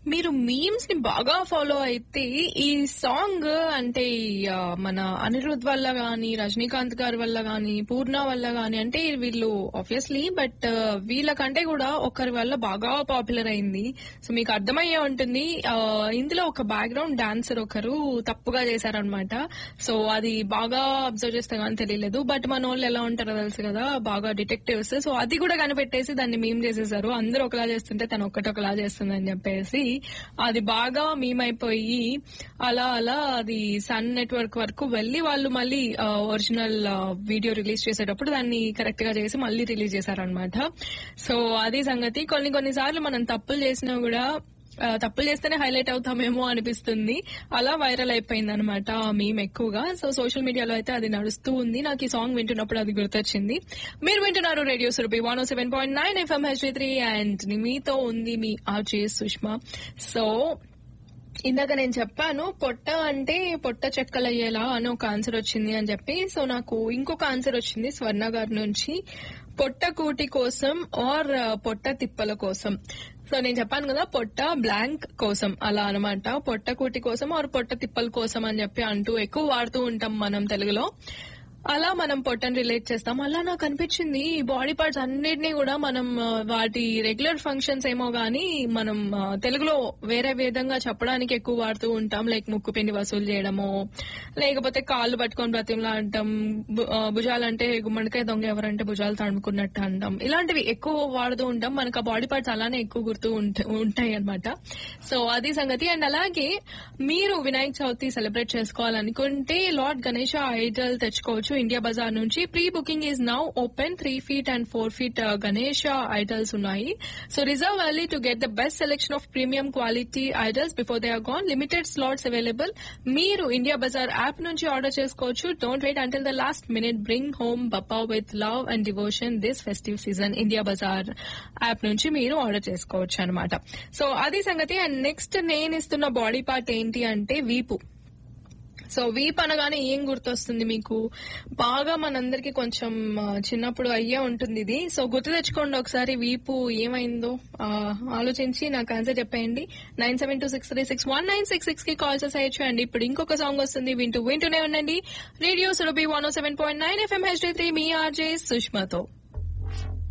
మీరు మీమ్స్ ని బాగా ఫాలో అయితే ఈ సాంగ్ అంటే ఈ, ఆ, మన అనిరుద్ వల్ల గాని రజనీకాంత్ గారి వల్ల గాని పూర్ణ వల్ల గాని అంటే వీళ్ళు ఆబ్వియస్లీ బట్ వీళ్ళకంటే కూడా ఒకరి వల్ల బాగా పాపులర్ అయింది సో మీకు అర్థమయ్యే ఉంటుంది ఆ, ఇందులో ఒక బ్యాక్గ్రౌండ్ డాన్సర్ ఒకరు తప్పుగా చేశారనమాట సో అది బాగా అబ్జర్వ్ చేస్తే గానీ తెలియలేదు బట్ మన వాళ్ళు ఎలా ఉంటారో తెలుసు కదా బాగా డిటెక్టివ్స్ సో అది కూడా కనిపెట్టేసి దాన్ని మేం చేసేసారు అందరూ ఒకలా చేస్తుంటే తను ఒక్కటి ఒకలా చేస్తుంది అని చెప్పేసి అది బాగా మేమైపోయి అలా అలా అది సన్ నెట్వర్క్ వరకు వెళ్లి వాళ్ళు మళ్ళీ ఒరిజినల్ వీడియో రిలీజ్ చేసేటప్పుడు దాన్ని కరెక్ట్ గా చేసి మళ్ళీ రిలీజ్ చేశారనమాట సో అది సంగతి కొన్ని కొన్ని సార్లు మనం తప్పులు చేసినా కూడా ఆ, తప్పులు చేస్తేనే హైలైట్ అవుతామేమో అనిపిస్తుంది అలా వైరల్ అయిపోయింది అనమాట మేము ఎక్కువగా సో సోషల్ మీడియాలో అయితే అది నడుస్తూ ఉంది నాకు ఈ సాంగ్ వింటున్నప్పుడు అది గుర్తొచ్చింది మీరు వింటున్నారు radio Surabhi one seven point nine FM HD three and మీతో ఉంది మీ ఆర్జే సుష్మా సో ఇందాక నేను చెప్పాను పొట్ట అంటే పొట్ట చెక్కలయ్యేలా అని ఒక ఆన్సర్ వచ్చింది అని చెప్పి సో నాకు ఇంకొక ఆన్సర్ వచ్చింది స్వర్ణ గారి నుంచి పొట్ట కూటి కోసం ఆర్ పొట్ట తిప్పల కోసం సో నేను చెప్పాను కదా పొట్ట బ్లాంక్ కోసం అలా అనమాట పొట్ట కూటి కోసం ఆర్ పొట్ట తిప్పల కోసం అని చెప్పి అంటూ ఎక్కువ వాడుతూ ఉంటాం మనం తెలుగులో అలా మనం పొట్టని రిలేట్ చేస్తాం అలా నాకు అనిపించింది ఈ బాడీ పార్ట్స్ అన్నిటినీ కూడా మనం ఆ, వాటి రెగ్యులర్ ఫంక్షన్స్ ఏమో గానీ మనం ఆ, తెలుగులో వేరే విధంగా చెప్పడానికి ఎక్కువ వాడుతూ ఉంటాం లైక్ ముక్కు పిండి వసూలు చేయడము లేకపోతే కాళ్ళు పట్టుకొని బ్రతిమలా అంటాం భు- ఆ, భుజాలంటే గుమ్మడికాయ దొంగ ఎవరంటే భుజాలు తడుముకున్నట్టు అంటాం ఇలాంటివి ఎక్కువ వాడుతూ ఉంటాం మనకు ఆ బాడీ పార్ట్స్ అలానే ఎక్కువ గుర్తు ఉంట- ఉంటాయి అనమాట సో అది సంగతి అండ్ అలాగే మీరు వినాయక చవితి సెలబ్రేట్ చేసుకోవాలనుకుంటే లార్డ్ గణేష ఐడల్ తెచ్చుకోవచ్చు ఇండియా బజార్ నుంచి pre booking is now open three feet and four feet Ganesha idols ఉన్నాయి so reserve early to get the best selection of premium quality idols before they are gone limited slots available మీరు India Bazaar app నుంచి order చేసుకోవచ్చు don't wait until the last minute bring home Bappa with love and devotion this festive season India Bazaar app నుంచి మీరు order చేసుకోవచ్చు అనమాట so అది సంగతి and next నేను ఇస్తున్న బాడీ పార్ట్ ఏంటి అంటే వీపు సో వీప్ అనగానే ఏం గుర్తొస్తుంది మీకు బాగా మనందరికి కొంచెం ఆ, చిన్నప్పుడు అయ్యే ఉంటుంది ఇది సో గుర్తు తెచ్చుకోండి ఒకసారి వీపు ఏమైందో ఆ, ఆలోచించి నాకు ఆన్సర్ చెప్పేయండి nine seven two six three six one nine six six కి కాల్ చేసేయచ్చు అండి ఇప్పుడు ఇంకొక సాంగ్ వస్తుంది వింటూ వింటూనే ఉండండి radio Surabhi one seven point nine FM HD three మీ ఆర్జే సుష్మాతో